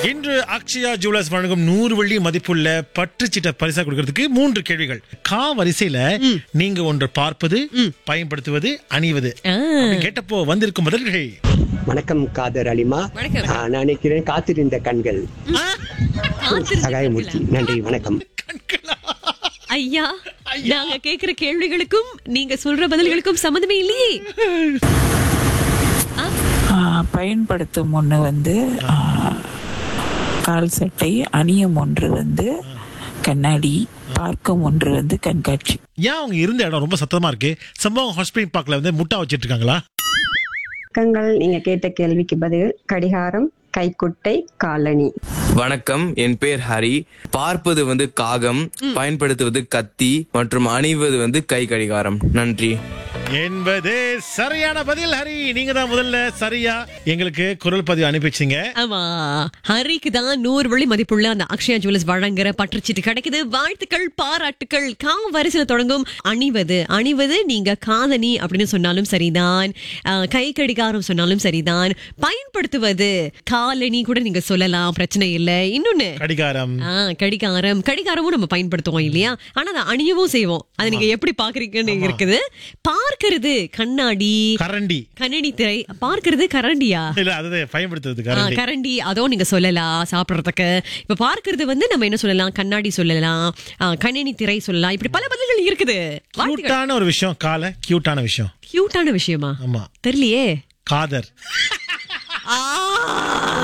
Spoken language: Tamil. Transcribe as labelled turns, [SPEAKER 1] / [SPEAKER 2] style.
[SPEAKER 1] இன்று அக்ஷயா ஜுவல்லர்ஸ் வழங்கும் நூறு வெள்ளி மதிப்புள்ள பற்றுச்சீட்டை பரிசா கொடுக்கறதுக்கு மூன்று கேள்விகள் கா வரிசையில நீங்க ஒன்று பார்ப்பது பயன்படுத்துவது அணிவது அப்படின்னு கேட்டப்போ வந்திருக்கும் பதில்கள்
[SPEAKER 2] வணக்கம் காதர் அலிமா
[SPEAKER 3] வணக்கம்.
[SPEAKER 2] ஆ, நான் நினைக்கிறேன் காத்திருந்த கண்கள் சகாயமூர்த்தி நன்றி வணக்கம்
[SPEAKER 3] ஐயா நாங்க கேக்குற கேள்விகளுக்கும் நீங்க சொல்ற பதில்களுக்கும் சம்மந்தமே இல்லையே
[SPEAKER 4] ஆ, பயன்படுத்தும் ஒன்று வந்து ஆ, கால் சட்டை அணியும் ஒன்று வந்து கண்ணாடி பார்க்கும் ஒன்று வந்து கண்காட்சி
[SPEAKER 1] ஏன் அவங்க இருந்த இடம் ரொம்ப சத்தமா இருக்கு சம்பவம் ஹாஸ்பிட்டல் பார்க்ல வந்து முட்டா வச்சிட்டு இருக்காங்களா
[SPEAKER 5] வணக்கங்கள் நீங்க கேட்ட கேள்விக்கு பதில் கடிகாரம் கைக்குட்டை காலணி
[SPEAKER 6] வணக்கம் என் பேர் ஹரி பார்ப்பது வந்து காகம் பயன்படுத்துவது கத்தி மற்றும் அணிவது வந்து கை கடிகாரம் நன்றி
[SPEAKER 1] என்பது சரியான பதில் ஹரி நீங்க தான் முதல்ல சரியா எங்களுக்கு குரல் பதிவு அனுப்பிச்சிங்க
[SPEAKER 3] ஆமா ஹரிக்கு தான் நூறு வெள்ளி மதிப்புள்ள அந்த அக்ஷயா ஜுவல்லர்ஸ் வழங்குற பற்றுச்சீட்டு கிடைக்குது வாழ்த்துக்கள் பாராட்டுக்கள் கா வரிசையில தொடங்கும் அணிவது அணிவது நீங்க காதணி அப்படின்னு சொன்னாலும் சரிதான் ஆஹ், கை கடிகாரம் சொன்னாலும் சரிதான் பயன்படுத்துவது காலணி கூட நீங்க சொல்லலாம் பிரச்சனை இல்ல இன்னொன்னு
[SPEAKER 1] கடிகாரம்
[SPEAKER 3] ஆ, கடிகாரம் கடிகாரமும் நம்ம பயன்படுத்துவோம் இல்லையா ஆனா அதை அணியவும் செய்வோம் அது நீங்க எப்படி பாக்குறீங்கன்னு இருக்குது பார்க்கிறது கண்ணாடி
[SPEAKER 1] கரண்டி
[SPEAKER 3] கண்ணாடி திரை பார்க்கிறது கரண்டியா
[SPEAKER 1] இல்ல அது பயன்படுத்துறது
[SPEAKER 3] ஆ,
[SPEAKER 1] கரண்டி
[SPEAKER 3] கரண்டி அதோ நீங்க சொல்லலாம் சாப்பிடுறதுக்கு இப்ப பார்க்கிறது வந்து நம்ம என்ன சொல்லலாம் கண்ணாடி சொல்லலாம் ஆ, கணினி திரை சொல்லலாம் இப்படி பல பதில்கள் இருக்குது
[SPEAKER 1] கியூட்டான ஒரு விஷயம் கால கியூட்டான விஷயம்
[SPEAKER 3] கியூட்டான விஷயமா
[SPEAKER 1] ஆமா
[SPEAKER 3] தெரியலையே
[SPEAKER 1] காதர்
[SPEAKER 3] ஆ